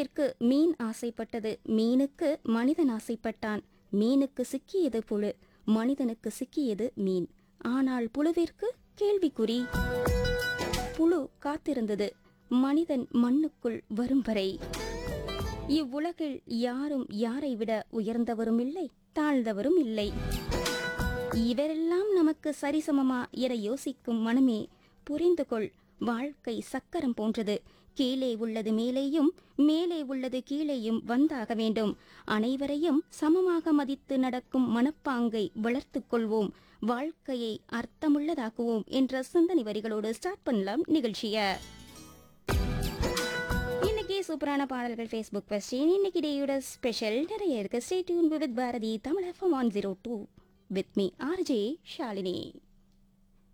புழுவிற்கு மீன் ஆசைப்பட்டது மீனுக்கு மனிதன் ஆசைப்பட்டான் மீனுக்கு சிக்கியது புழு மனிதனுக்கு சிக்கியது மீன் ஆனால் புழுவிற்கு கேள்விக்குறி புழு காத்திருந்தது மனிதன் மண்ணுக்குள் வரும் வரை இவ்வுலகில் யாரும் யாரை விட உயர்ந்தவரும் இல்லை தாழ்ந்தவரும் இல்லை இவரெல்லாம் நமக்கு சரிசமமா என யோசிக்கும் மனமே புரிந்து கொள் வாழ்க்கை சக்கரம் போன்றது கீழே உள்ளது மேலேயும் மேலே உள்ளது கீழேயும் வந்தாக வேண்டும் அனைவரையும் சமமாக மதித்து நடக்கும் மனப்பாங்கை வளர்த்துக் கொள்வோம் வாழ்க்கையை அர்த்தமுள்ளதாக்குவோம் என்ற சிந்தனை வரிகளோடு ஸ்டார்ட் பண்ணலாம் நிகழ்ச்சிய இன்னைக்கு சூப்பரான பாடல்கள் ஃபேஸ்புக் கொஸ்டின் இன்னைக்கு டேயோட ஸ்பெஷல் நிறைய இருக்கு stay tuned with Bharathi Tamil FM one zero two with me RJ Shalini